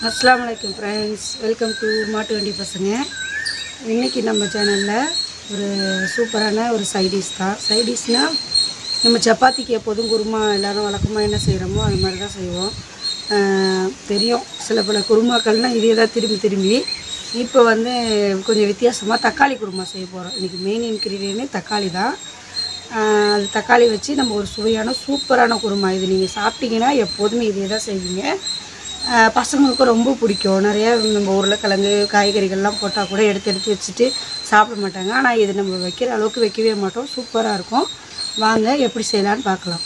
அஸ்ஸலாமு அலைக்கும் friends welcome to மாட்டு வண்டி பசங்க இன்றைக்கி நம்ம சேனலில் ஒரு சூப்பரான ஒரு சைடிஷ் தான் சைடிஷ்னால் நம்ம சப்பாத்திக்கு எப்போதும் குருமா எல்லோரும் வழக்கமாக என்ன செய்கிறோமோ அது மாதிரி தான் செய்வோம் ஆஹ் தெரியும் சில பல குருமாக்கள்னால் இதே தான் திரும்பி திரும்பி இப்போ வந்து கொஞ்சம் வித்தியாசமாக தக்காளி குருமா செய்ய போகிறோம் இன்றைக்கி மெயின் இன்க்ரீடியனே தக்காளி தான் ஆஹ் அது தக்காளி வச்சு நம்ம ஒரு சுவையான சூப்பரான குருமா இது நீங்கள் சாப்பிட்டீங்கன்னா எப்போதுமே இதே தான் செய்வீங்க ஆஹ் பசங்களுக்கும் ரொம்ப பிடிக்கும் நிறைய நம்ம உருளைக்கிழங்கு காய்கறிகள்லாம் போட்டால் கூட எடுத்து எடுத்து வச்சுட்டு சாப்பிட மாட்டாங்க ஆனால் இது நம்ம வைக்கிற அளவுக்கு வைக்கவே மாட்டோம் சூப்பராக இருக்கும் வாங்க எப்படி செய்யலான்னு பார்க்கலாம்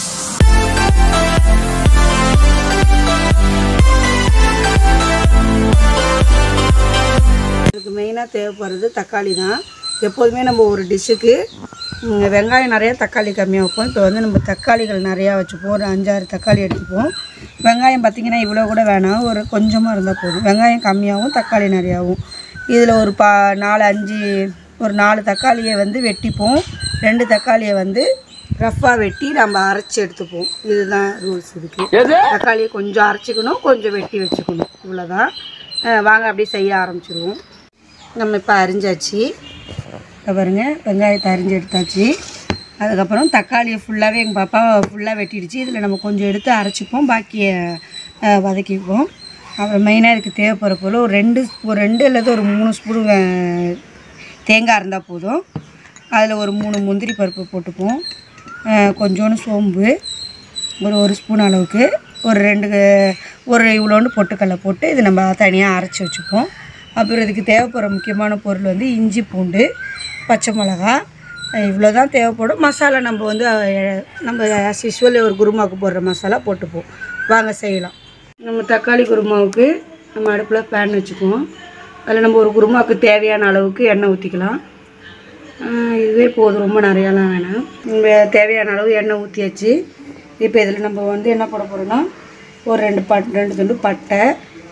இதுக்கு மெயினாக தேவைப்படுறது தக்காளி தான் எப்போதுமே நம்ம ஒரு டிஷ்ஷுக்கு ம், வெங்காயம் நிறையா தக்காளி கம்மியாக வைப்போம் இப்போ வந்து நம்ம தக்காளிகள் நிறையா வச்சுப்போம் ஒரு அஞ்சாறு தக்காளி எடுத்துப்போம் வெங்காயம் பார்த்திங்கன்னா இவ்வளோ கூட வேணாம் ஒரு கொஞ்சமாக இருந்தால் போதும் வெங்காயம் கம்மியாகவும் தக்காளி நிறையாவும் இதில் ஒரு பா நாலு அஞ்சு ஒரு நாலு தக்காளியை வந்து வெட்டிப்போம் ரெண்டு தக்காளியை வந்து ரஃப்பாக வெட்டி நம்ம அரைச்சி எடுத்துப்போம் இதுதான் ரூல்ஸ் இதுக்கு தக்காளியை கொஞ்சம் அரைச்சிக்கணும் கொஞ்சம் வெட்டி வச்சுக்கணும் இவ்வளோதான் அஹ் வாங்க அப்படியே செய்ய ஆரம்பிச்சிருவோம் நம்ம இப்போ அரிஞ்சாச்சு இப்போ பாருங்க வெங்காயத்தை அரிஞ்சு எடுத்தாச்சு அதுக்கப்புறம் தக்காளியை ஃபுல்லாகவே எங்கள் பாப்பா ஃபுல்லாக வெட்டிடுச்சு இதில் நம்ம கொஞ்சம் எடுத்து அரைச்சிப்போம் பாக்கியை அஹ், வதக்கிப்போம் அப்புறம் மெயினாக இதுக்கு தேவைப்படுற பொருள் ஒரு ரெண்டு ஒரு ரெண்டு அல்லது ஒரு மூணு ஸ்பூன் தேங்காய் இருந்தால் போதும் அதில் ஒரு மூணு முந்திரி பருப்பு போட்டுப்போம் அஹ், கொஞ்சோண்டு சோம்பு ஒரு ஒரு ஸ்பூன் அளவுக்கு ஒரு ரெண்டு ஒரு இவ்வளோண்டு பொட்டுக்கடலை போட்டு இது நம்ம தனியாக அரைச்சி வச்சுப்போம் அப்புறம் இதுக்கு தேவைப்படுற முக்கியமான பொருள் வந்து இஞ்சி பூண்டு பச்சை மிளகா இவ்வளோ தான் தேவைப்படும் மசாலா நம்ம வந்து அஹ், நம்ம ஆஸ் யூஸ்வல் ஒரு குருமாவுக்கு போடுற மசாலா போட்டுப்போம் வாங்க செய்யலாம் நம்ம தக்காளி குருமாவுக்கு நம்ம அடுப்பில் பேன் வச்சுக்குவோம் அதில் நம்ம ஒரு குருமாவுக்கு தேவையான அளவுக்கு எண்ணெய் ஊற்றிக்கலாம் ஆஹ் இதுவே போதும் ரொம்ப நிறையாலாம் வேணாம் நம்ம தேவையான அளவு எண்ணெய் ஊற்றியாச்சு இப்போ இதில் நம்ம வந்து என்ன போட போகிறோம்னா ஒரு ரெண்டு பட் ரெண்டு துண்டு பட்டை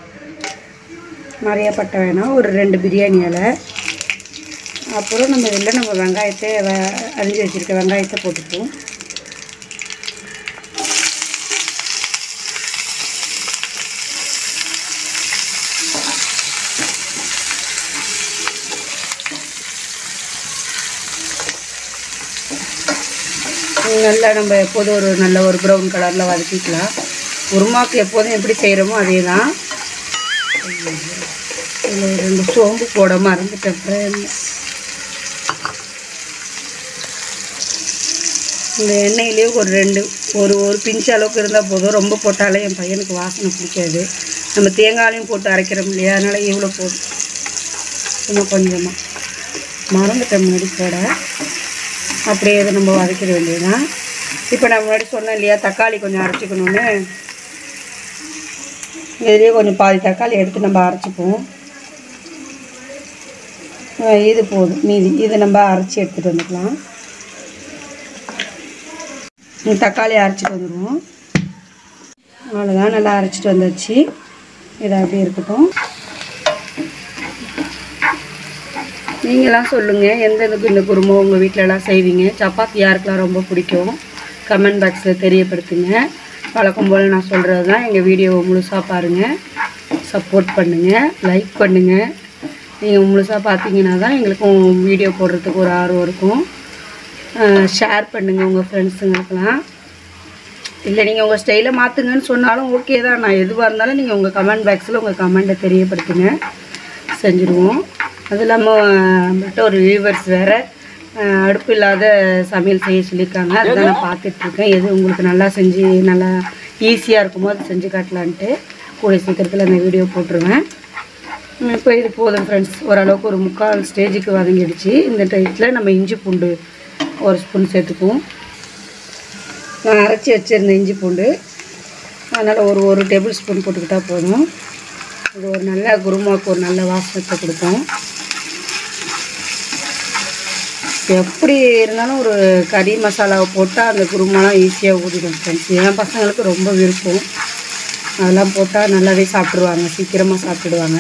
நிறைய பட்டை வேணாம் ஒரு ரெண்டு பிரியாணி இலை அப்புறம் நம்ம இதில் நம்ம வெங்காயத்தை வ அரிஞ்சு வச்சுருக்க வெங்காயத்தை போட்டுப்போம் நல்லா நம்ம எப்போதும் ஒரு நல்ல ஒரு ப்ரௌன் கலரில் வதக்கிக்கலாம் உருமாக்கு எப்போதும் எப்படி செய்கிறோமோ அதே தான் இதில் ஒரு ரெண்டு சோம்பு போட மறந்துட்டேன் friend. இந்த எண்ணெயிலே ஒரு ரெண்டு ஒரு ஒரு பிஞ்சு அளவுக்கு இருந்தால் போதும் ரொம்ப போட்டாலே என் பையனுக்கு வாசனை பிடிக்காது நம்ம தேங்காயும் போட்டு அரைக்கிறோம் இல்லையா அதனால் இவ்வளோ போதும் இன்னும் கொஞ்சமாக மறந்துட்டேன் முன்னாடி போட அப்படியே இதை நம்ம வதக்கிட வேண்டியதுதான் இப்போ நான் முன்னாடி சொன்னேன் இல்லையா தக்காளி கொஞ்சம் அரைச்சிக்கணும்னு இதுலேயே கொஞ்சம் பாதி தக்காளி எடுத்து நம்ம அரைச்சிப்போம் அஹ் இது போதும் மீதி இதை நம்ம அரைச்சி எடுத்துகிட்டு வந்துக்கலாம் இந்த தக்காளி அரைச்சிட்டு வந்துடுவோம் அவ்வளோதான் நல்லா அரைச்சிட்டு வந்தாச்சு இது அப்படியே இருக்கட்டும் நீங்களாம் சொல்லுங்கள் எந்தெந்த இந்த குருமா உங்கள் வீட்டிலலாம் செய்வீங்க சப்பாத்தி யாருக்கெல்லாம் ரொம்ப பிடிக்கும் கமெண்ட் பாக்ஸில் தெரியப்படுத்துங்க வழக்கம் போல் நான் சொல்கிறது தான் எங்கள் வீடியோவை முழுசாக பாருங்கள் சப்போர்ட் பண்ணுங்கள் லைக் பண்ணுங்கள் நீங்கள் முழுசாக பார்த்தீங்கன்னா தான் எங்களுக்கும் வீடியோ போடுறதுக்கு ஒரு ஆர்வம் இருக்கும் ஷேர் பண்ணுங்கள் உங்கள் ஃப்ரெண்ட்ஸுங்களுக்கெல்லாம் இல்லை நீங்கள் உங்கள் ஸ்டைலை மாற்றுங்கன்னு சொன்னாலும் ஓகே தான் நான் எதுவாக இருந்தாலும் நீங்கள் உங்கள் கமெண்ட் பாக்ஸில் உங்கள் கமெண்ட்டை தெரியப்படுத்துங்க செஞ்சுருவோம் அது இல்லாமல் நம்மள்ட்ட ஒரு வியூவர்ஸ் வேறு அடுப்பு இல்லாத சமையல் செய்ய சொல்லியிருக்காங்க அதுதான் நான் பார்த்துட்ருக்கேன் எது உங்களுக்கு நல்லா செஞ்சு நல்லா ஈஸியாக இருக்குமோ அதை செஞ்சு காட்டலான்ட்டு கூடிய சீக்கிரத்தில் அந்த வீடியோ போட்டுருவேன் உம், இப்போ இது போதும் ஃப்ரெண்ட்ஸ் ஓரளவுக்கு ஒரு முக்கால் ஸ்டேஜுக்கு வதங்கிடுச்சு இந்த டைத்தில் நம்ம இஞ்சி பூண்டு ஒரு ஸ்பூன் சேர்த்துக்குவோம் நான் அரைச்சி வச்சுருந்தேன் இஞ்சி பூண்டு அதனால் ஒரு ஒரு டேபிள் ஸ்பூன் போட்டுக்கிட்டா போதும் இது ஒரு நல்ல குருமாவுக்கு ஒரு நல்ல வாசனத்தை கொடுக்கும் எப்படி இருந்தாலும் ஒரு கறி மசாலாவை போட்டால் அந்த குருமாலாம் ஈஸியாக ஊதிடும் ஃப்ரெண்ட்ஸ் என் பசங்களுக்கு ரொம்ப விருப்பம் அதெல்லாம் போட்டால் நல்லாவே சாப்பிட்ருவாங்க சீக்கிரமாக சாப்பிட்டுடுவாங்க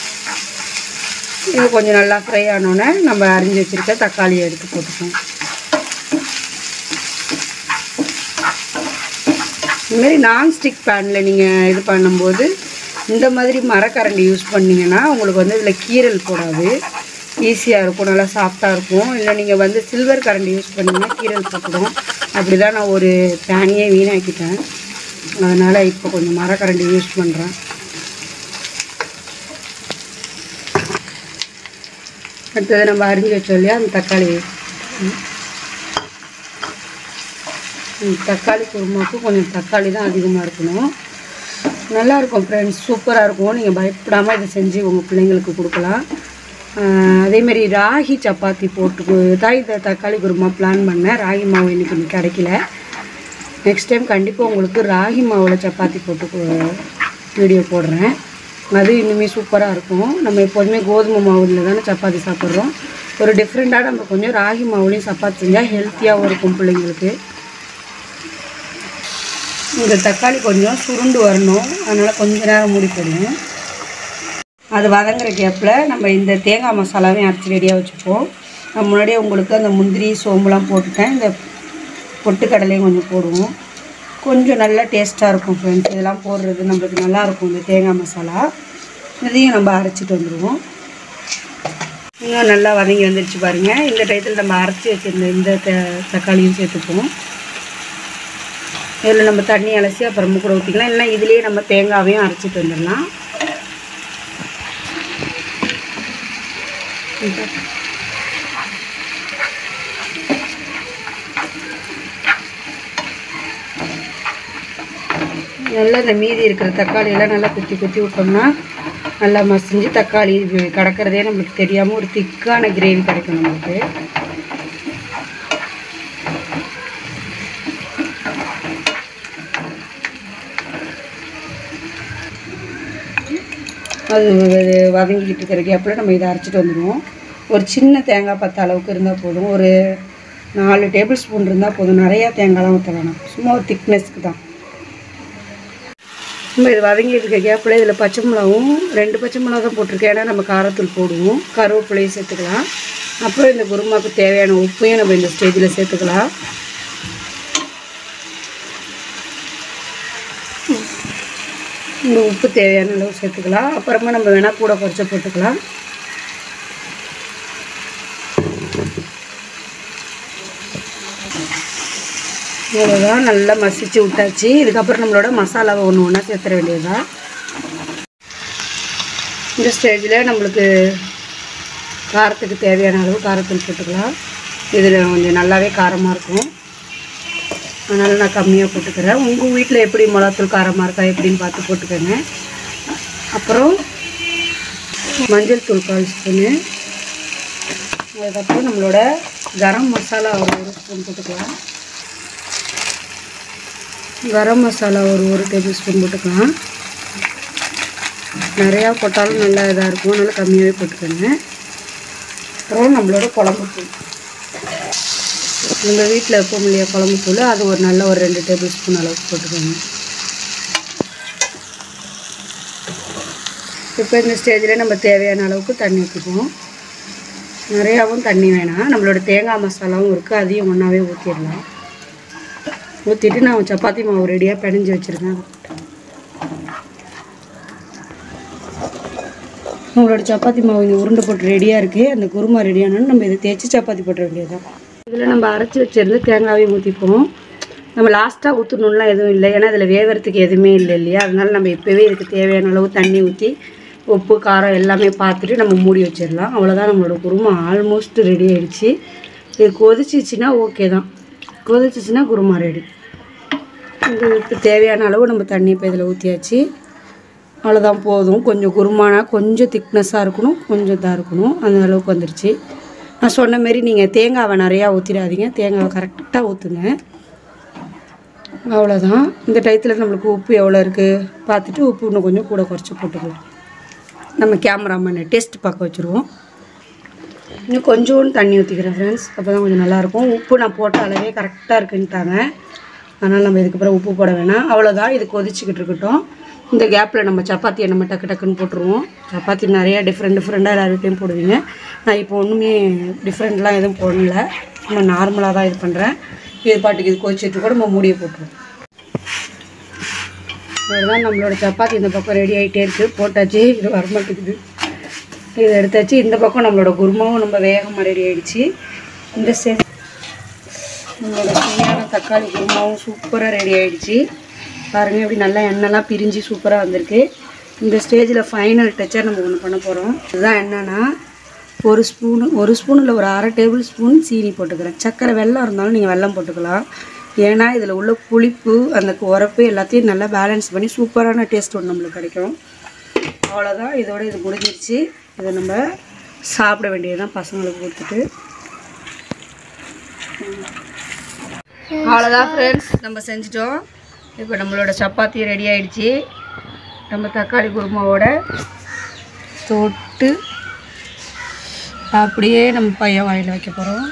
இது கொஞ்சம் நல்லா ஃப்ரை ஆனோடனே நம்ம அரிஞ்சு வச்சுருக்க தக்காளியை எடுத்து போட்டுக்கோம் இதுமாரி நான்ஸ்டிக் பேனில் நீங்கள் இது பண்ணும்போது இந்த மாதிரி மரக்கரண்டி யூஸ் பண்ணிங்கன்னா உங்களுக்கு வந்து இதில் கீரல் போடாது ஈஸியாக இருக்கும் நல்லா சாஃப்டாக இருக்கும் இல்லை நீங்கள் வந்து சில்வர் கரண்டி யூஸ் பண்ணிங்கன்னா கீரல் போட்டுடும் அப்படி தான் நான் ஒரு பேனியே வீணாக்கிட்டேன் அதனால் இப்போ கொஞ்சம் மரக்கரண்டி யூஸ் பண்ணுறேன் அடுத்தது நம்ம அரிஞ்சு வச்சோம் இல்லையா அந்த தக்காளி ம். ம், தக்காளி குருமாவுக்கு கொஞ்சம் தக்காளி தான் அதிகமாக இருக்கணும் நல்லா இருக்கும் ஃப்ரெண்ட்ஸ் சூப்பராக இருக்கும் நீங்கள் பயப்படாமல் இதை செஞ்சு உங்கள் பிள்ளைங்களுக்கு கொடுக்கலாம் ஆஹ் அதேமாரி ராகி சப்பாத்தி போட்டு தான் இந்த தக்காளி குருமா பிளான் பண்ணேன் ராகி மாவு இன்னைக்கு எனக்கு கிடைக்கல நெக்ஸ்ட் டைம் கண்டிப்பாக உங்களுக்கு ராகி மாவில் சப்பாத்தி போட்டு வீடியோ போடுறேன் அது இன்னுமே சூப்பராக இருக்கும் நம்ம எப்போதுமே கோதுமை மாவுல தானே சப்பாத்தி சாப்பிட்றோம் ஒரு டிஃப்ரெண்ட்டாக நம்ம கொஞ்சம் ராகி மாவுலேயும் சப்பாத்தி செஞ்சால் ஹெல்த்தியாகவும் இருக்கும் பிள்ளைங்களுக்கு இந்த தக்காளி கொஞ்சம் சுருண்டு வரணும் அதனால் கொஞ்ச நேரம் மூடி போடுங்க அது வதங்குற கேப்பில் நம்ம இந்த தேங்காய் மசாலாவையும் அரைச்சி ரெடியாக வச்சுப்போம் நான் முன்னாடியே உங்களுக்கு அந்த முந்திரி சோம்புலாம் போட்டுட்டேன் இந்த பொட்டுக்கடலையும் கொஞ்சம் போடுவோம் கொஞ்சம் நல்லா டேஸ்ட்டாக இருக்கும் ஃப்ரெண்ட்ஸ் இதெல்லாம் போடுறது நம்மளுக்கு நல்லா இருக்கும் இந்த தேங்காய் மசாலா இதையும் நம்ம அரைச்சிட்டு வந்துடுவோம் இன்னும் நல்லா வதங்கி வந்துடுச்சு பாருங்கள் இந்த டயத்தில் நம்ம அரைச்சி வச்சிருந்த இந்த த- தக்காளியும் சேர்த்துப்போம் இதில் நம்ம தண்ணி அலசி அப்புறமா கூட ஊற்றிக்கலாம் இல்லைன்னா இதுலேயே நம்ம தேங்காவையும் அரைச்சிட்டு வந்துடலாம் நல்லா இந்த மீதி இருக்கிற தக்காளியெல்லாம் நல்லா குத்தி குத்தி விட்டோம்னா நல்லா மசிஞ்சு தக்காளி இது கிடக்கிறதே நம்மளுக்கு தெரியாமல் ஒரு திக்கான கிரேவி கிடைக்கும் நம்மளுக்கு அது வ- வதங்கிக்கிட்டு இருக்கிற கேப்பில் நம்ம இதை அரைச்சிட்டு வந்துடுவோம் ஒரு சின்ன தேங்காய் பத்து அளவுக்கு இருந்தால் போதும் ஒரு நாலு டேபிள் ஸ்பூன் இருந்தால் போதும் நிறையா தேங்காய்லாம் ஊற்ற வேணாம் சும்மா ஒரு திக்னஸ்க்கு தான் நம்ம இது வதங்கிட்டு இருக்க கேப்பில் இதில் பச்சை மிளகாவும் ரெண்டு பச்சை மிளகா தான் போட்டிருக்கேன் ஏன்னா நம்ம காரத்தூள் போடுவோம் கருவேப்பிலையும் சேர்த்துக்கலாம் அப்புறம் இந்த குருமாவுக்கு தேவையான உப்பையும் நம்ம இந்த ஸ்டேஜில் சேர்த்துக்கலாம் இந்த உப்பு தேவையான அளவு சேர்த்துக்கலாம் அப்புறமா நம்ம வேணால் கூட குறைச்ச போட்டுக்கலாம் இவ்வளோதான் நல்லா மசிச்சு விட்டாச்சு இதுக்கப்புறம் நம்மளோட மசாலாவை ஒன்று ஒன்றா சேர்த்துற வேண்டியதுதான் இந்த ஸ்டேஜில் நம்மளுக்கு காரத்துக்கு தேவையான அளவு காரத்தூள் போட்டுக்கலாம் இதில் கொஞ்சம் நல்லாவே காரமாக இருக்கும் அதனால் நான் கம்மியாக போட்டுக்கிறேன் உங்கள் வீட்டில் எப்படி மிளகாத்தூள் காரமாக இருக்கா எப்படின்னு பார்த்து போட்டுக்கோங்க அப்புறம் மஞ்சள் தூள் கால் ஸ்பூனு அதுக்கப்புறம் நம்மளோட கரம் மசாலா ஒரு ஒரு ஸ்பூன் போட்டுக்கலாம் கரம் மசாலா ஒரு ஒரு டேபிள் ஸ்பூன் போட்டுக்கலாம் நிறையா போட்டாலும் நல்லா இதாக இருக்கும் நல்லா கம்மியாகவே போட்டுக்கோங்க அப்புறம் நம்மளோட குழம்பு தூள் நம்ம வீட்டில் எப்பவும் இல்லையா குழம்பு தூள் அது ஒரு நல்ல ஒரு ரெண்டு டேபிள் ஸ்பூன் அளவுக்கு போட்டுக்கோங்க இப்போ இந்த ஸ்டேஜில் நம்ம தேவையான அளவுக்கு தண்ணி ஊற்றிக்குவோம் நிறையாவும் தண்ணி வேணாம் நம்மளோட தேங்காய் மசாலாவும் இருக்குது அதையும் ஒன்றாவே ஊற்றிடலாம் ஊற்றிட்டு நான் சப்பாத்தி மாவு ரெடியாக பிணைஞ்சு வச்சுருக்கேன் உங்களோட சப்பாத்தி மாவு இங்கே உருண்டை போட்டு ரெடியாக இருக்குது அந்த குருமா ரெடியானோன்னு நம்ம இதை தேய்ச்சி சப்பாத்தி போட்டுற வேண்டியதுதான் இதில் நம்ம அரைச்சி வச்சிருந்து தேங்காவையும் ஊற்றிப்போம் நம்ம லாஸ்ட்டாக ஊற்றணும்லாம் எதுவும் இல்லை ஏன்னா இதில் வேவறதுக்கு எதுவுமே இல்லை இல்லையா அதனால நம்ம இப்போவே இதுக்கு தேவையான அளவு தண்ணி ஊற்றி உப்பு காரம் எல்லாமே பார்த்துட்டு நம்ம மூடி வச்சிடலாம் அவ்வளோதான் நம்மளோட குருமா ஆல்மோஸ்ட் ரெடி ஆயிடுச்சு இது கொதிச்சிச்சுன்னா ஓகே தான் கொதிச்சிச்சுன்னா குருமா ரெடி இதுக்கு தேவையான அளவு நம்ம தண்ணி இப்போ இதில் ஊற்றியாச்சு அவ்வளோதான் போதும் கொஞ்சம் குருமானா கொஞ்சம் திக்னஸாக இருக்கணும் கொஞ்சம் இதாக இருக்கணும் அந்த அளவுக்கு வந்துருச்சு நான் சொன்ன மாரி நீங்கள் தேங்காவை நிறையா ஊற்றிடாதீங்க தேங்காவை கரெக்டாக ஊற்றுங்க அவ்வளோதான் இந்த டயத்தில் நம்மளுக்கு உப்பு எவ்வளோ இருக்குது பார்த்துட்டு உப்பு இன்னும் கொஞ்சம் கூட குறைச்சி போட்டுக்கலாம் நம்ம கேமராமேனை டேஸ்ட் பார்க்க வச்சுருவோம் இன்னும் கொஞ்சோண்டு தண்ணி ஊற்றிக்கிறேன் ஃப்ரெண்ட்ஸ் அப்போ தான் கொஞ்சம் நல்லாயிருக்கும் உப்பு நான் போட்ட அளவே கரெக்டாக இருக்குன்ட்டாங்க அதனால் நம்ம இதுக்கப்புறம் உப்பு போட வேணாம் அவ்வளோதான் இது கொதிச்சுக்கிட்டு இருக்கட்டும் இந்த கேப்பில் நம்ம சப்பாத்தியை நம்ம டக்கு டக்குன்னு போட்டுருவோம் சப்பாத்தி நிறையா டிஃப்ரெண்ட் டிஃப்ரெண்ட்டாக எல்லா வீட்டையும் போடுவீங்க நான் இப்போ ஒன்றுமே டிஃப்ரெண்ட்லாம் எதுவும் போடல நம்ம நார்மலாக தான் இது பண்ணுறேன் இது பாட்டுக்கு இது கொதிச்சிட்டு கூட நம்ம மூடியை போட்டுருவோம் அதுதான் நம்மளோட சப்பாத்தி இந்த பக்கம் ரெடி ஆகிட்டே இருக்குது போட்டாச்சு இது வரமாட்டேங்குது இதை எடுத்தாச்சு இந்த பக்கம் நம்மளோட குருமாவும் நம்ம வேகமாக ரெடி ஆயிடுச்சு இந்த ஸ்டேஜ் நம்மளோட சுவையான தக்காளி குருமாவும் சூப்பராக ரெடி ஆயிடுச்சு பாருங்கள் எப்படி நல்லா எண்ணெய்லாம் பிரிஞ்சு சூப்பராக வந்திருக்கு இந்த ஸ்டேஜில் ஃபைனல் டச்சாக நம்ம ஒன்று பண்ண போகிறோம் இதுதான் என்னென்னா ஒரு ஸ்பூனு ஒரு ஸ்பூன் இல்லை ஒரு அரை டேபிள் ஸ்பூன் சீனி போட்டுக்கிறேன் சர்க்கரை வெல்லம் இருந்தாலும் நீங்கள் வெல்லம் போட்டுக்கலாம் ஏன்னா இதில் உள்ள புளிப்பு அந்த உரப்பு எல்லாத்தையும் நல்லா பேலன்ஸ் பண்ணி சூப்பரான டேஸ்ட் ஒன்று நம்மளுக்கு கிடைக்கும் அவ்வளோதான் இதோட இது முடிஞ்சிருச்சு இதை நம்ம சாப்பிட வேண்டியதுதான் பசங்களுக்கு கொடுத்துட்டு அவ்வளோதான் ஃப்ரெண்ட்ஸ் நம்ம செஞ்சிட்டோம் இப்போ நம்மளோட சப்பாத்தி ரெடி ஆயிடுச்சு நம்ம தக்காளி குருமாவோட தொட்டு அப்படியே நம்ம பையன் வாயில் வைக்க போகிறோம்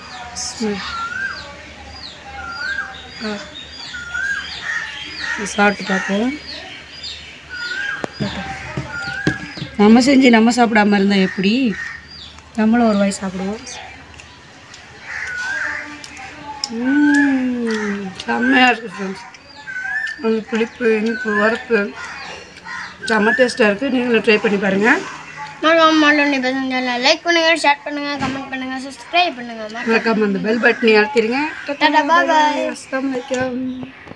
சாப்பிட்டு பார்ப்போம் நம்ம செஞ்சு நம்ம சாப்பிடாம இருந்தால் எப்படி நம்மளும் ஒரு வாய் சாப்பிடுவோம் ம்ம். செம்மையாக இருக்குது ஃப்ரெண்ட்ஸ் அந்த புளிப்பு இனிப்பு உரப்பு செம்ம டேஸ்ட்டாக இருக்குது நீங்களும் ட்ரை பண்ணி பாருங்கள் மறக்காம மாட்டோம் இப்போ செஞ்சாலும் லைக் பண்ணுங்க ஷேர் பண்ணுங்க கமெண்ட் பண்ணுங்க சப்ஸ்கிரைப் பண்ணுங்க மறக்காம அந்த பெல் பட்டனை அழுத்திடுங்க டாடா பாய் அஸ்லாம் வலைக்கம்